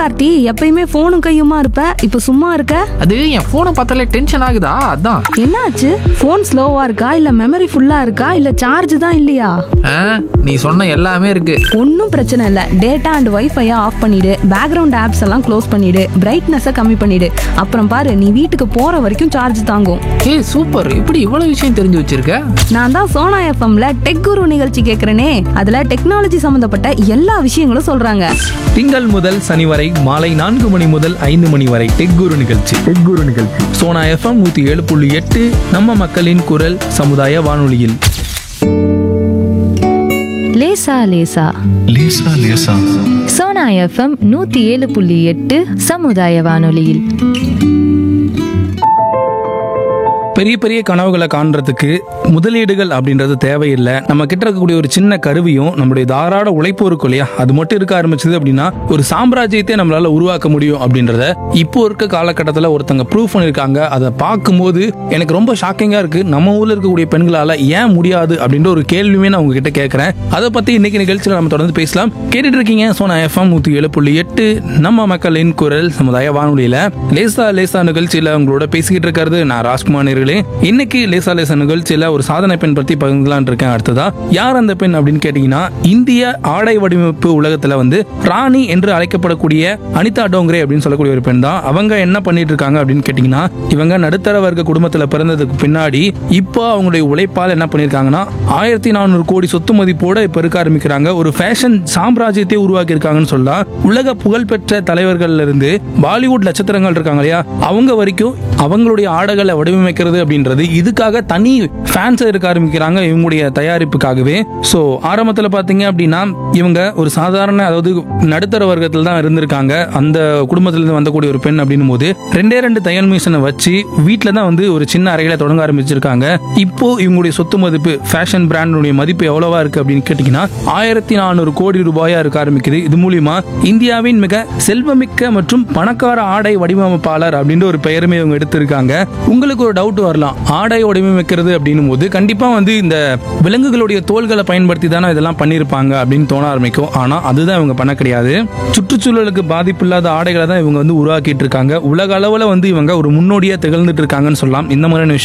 கார்த்தி எப்பயுமே போனும் கையுமா இருப்ப இப்ப சும்மா இருக்க அது என் போனை பார்த்தாலே டென்ஷன் ஆகுதா அதான் என்னாச்சு போன் ஸ்லோவா இருக்கா இல்ல மெமரி ஃபுல்லா இருக்கா இல்ல சார்ஜ் தான் இல்லையா ஆ, நீ சொன்ன எல்லாமே இருக்கு ஒன்றும் பிரச்சனை இல்லை டேட்டா அண்ட் வைஃபையை ஆஃப் பண்ணிடு பேக்ரவுண்ட் ஆப்ஸ் எல்லாம் க்ளோஸ் பண்ணிடு பிரைட்னஸை கம்மி பண்ணிடு அப்புறம் பாரு நீ வீட்டுக்கு போற வரைக்கும் சார்ஜ் தாங்கும் ஏய் சூப்பர் இப்படி இவ்வளவு விஷயம் தெரிஞ்சு வச்சிருக்க நான் தான் சோனா எஃப்எம்ல டெக் குரு நிகழ்ச்சி கேட்குறேனே அதுல டெக்னாலஜி சம்மந்தப்பட்ட எல்லா விஷயங்களும் சொல்றாங்க திங்கள் முதல் சனி வரை மாலை நான்கு மணி முதல் ஐந்து மணி வரை டெக் குரு நிகழ்ச்சி டெக் குரு நிகழ்ச்சி சோனா எஃப்எம் நூத்தி ஏழு புள்ளி எட்டு நம்ம மக்களின் குரல் சமுதாய வானொலியில் லேசா லேசா லேசா லேசா சோனா எஃப்எம் நூத்தி ஏழு புள்ளி எட்டு சமுதாய வானொலியில் பெரிய பெரிய கனவுகளை காண்றதுக்கு முதலீடுகள் அப்படின்றது தேவையில்லை நம்ம கிட்ட இருக்கக்கூடிய ஒரு சின்ன கருவியும் நம்மளுடைய தாராள உழைப்பு இருக்கும் இல்லையா அது மட்டும் இருக்க ஆரம்பிச்சது அப்படின்னா ஒரு சாம்ராஜ்யத்தை நம்மளால உருவாக்க முடியும் அப்படின்றத இப்போ இருக்க காலகட்டத்தில் ஒருத்தங்க ப்ரூவ் பண்ணியிருக்காங்க அதை பார்க்கும்போது எனக்கு ரொம்ப ஷாக்கிங்கா இருக்கு நம்ம ஊர்ல இருக்கக்கூடிய பெண்களால ஏன் முடியாது அப்படின்ற ஒரு கேள்வியுமே நான் உங்ககிட்ட கேட்கறேன் அதை பத்தி இன்னைக்கு நிகழ்ச்சியில் நம்ம தொடர்ந்து பேசலாம் கேட்டுட்டு இருக்கீங்க சோனா எஃப்எம் நூத்தி ஏழு புள்ளி எட்டு நம்ம மக்களின் குரல் சமுதாய வானொலியில லேசா லேசா நிகழ்ச்சியில உங்களோட பேசிக்கிட்டு இருக்கிறது நான் ராஜ்குமார் நேர்களே இன்னைக்கு லேசா லேசா நிகழ்ச்சியில ஒரு சாதனை பெண் பத்தி பகிர்ந்துலான் இருக்கேன் அடுத்ததா யார் அந்த பெண் அப்படின்னு கேட்டீங்கன்னா இந்திய ஆடை வடிவமைப்பு உலகத்துல வந்து ராணி என்று அழைக்கப்படக்கூடிய அனிதா டோங்கரே அப்படின்னு சொல்லக்கூடிய ஒரு பெண் தான் அவங்க என்ன பண்ணிட்டு இருக்காங்க அப்படின்னு கேட்டீங்கன்னா இவங்க நடுத்தர வர்க்க குடும்பத்துல பிறந்ததுக்கு பின்னாடி இப்போ அவங்களுடைய உழைப்பால் என்ன பண்ணிருக்காங்கன்னா ஆயிரத்தி நானூறு கோடி சொத்து மதிப்போட இப்ப இருக்க ஆரம்பிக்கிறாங்க ஒரு ஃபேஷன் சாம்ராஜ்யத்தை உருவாக்கி இருக்காங்கன்னு சொல்லலாம் உலக புகழ்பெற்ற தலைவர்கள்ல இருந்து பாலிவுட் நட்சத்திரங்கள் இருக்காங்க இல்லையா அவங்க வரைக்கும் அவங்களுடைய ஆடைகளை வடிவமைக்கிறது அப்படின்றது இதுக்காக தனி ஃபேன்ஸ் இருக்க ஆரம்பிக்கிறாங்க இவங்களுடைய தயாரிப்புக்காகவே ஸோ ஆரம்பத்தில் பார்த்தீங்க அப்படின்னா இவங்க ஒரு சாதாரண அதாவது நடுத்தர வர்க்கத்தில் தான் இருந்திருக்காங்க அந்த குடும்பத்திலிருந்து வந்தக்கூடிய ஒரு பெண் அப்படின்னும் போது ரெண்டே ரெண்டு தையல் மிஷினை வச்சு வீட்டில் தான் வந்து ஒரு சின்ன அறையில தொடங்க ஆரம்பிச்சிருக்காங்க இப்போ இவங்களுடைய சொத்து மதிப்பு ஃபேஷன் பிராண்டுடைய மதிப்பு எவ்வளவா இருக்கு அப்படின்னு கேட்டிங்கன்னா ஆயிரத்தி நானூறு கோடி ரூபாயா இருக்க ஆரம்பிக்குது இது மூலியமா இந்தியாவின் மிக செல்வமிக்க மற்றும் பணக்கார ஆடை வடிவமைப்பாளர் அப்படின்ற ஒரு பெயருமே இவங்க எடுத்திருக்காங்க உங்களுக்கு ஒரு டவுட் வரலாம் ஆடை வடிவமைக்கிறது அப்படின்னும் போது கண்டிப்பா வந்து இந்த விலங்குகளுடைய தோள்களை பயன்படுத்தி தானே இதெல்லாம் பண்ணியிருப்பாங்க அப்படின்னு தோண ஆரம்பிக்கும் ஆனா அதுதான் இவங்க பண்ண கிடையாது சுற்றுச்சூழலுக்கு பாதிப்பு இல்லாத ஆடைகளை தான் இவங்க வந்து உருவாக்கிட்டு இருக்காங்க உலக அளவுல வந்து இவங்க ஒரு முன்னோடியா திகழ்ந்துட்டு இருக்காங்கன்னு சொல்லலாம் இந்த மாதிரியான விஷயம்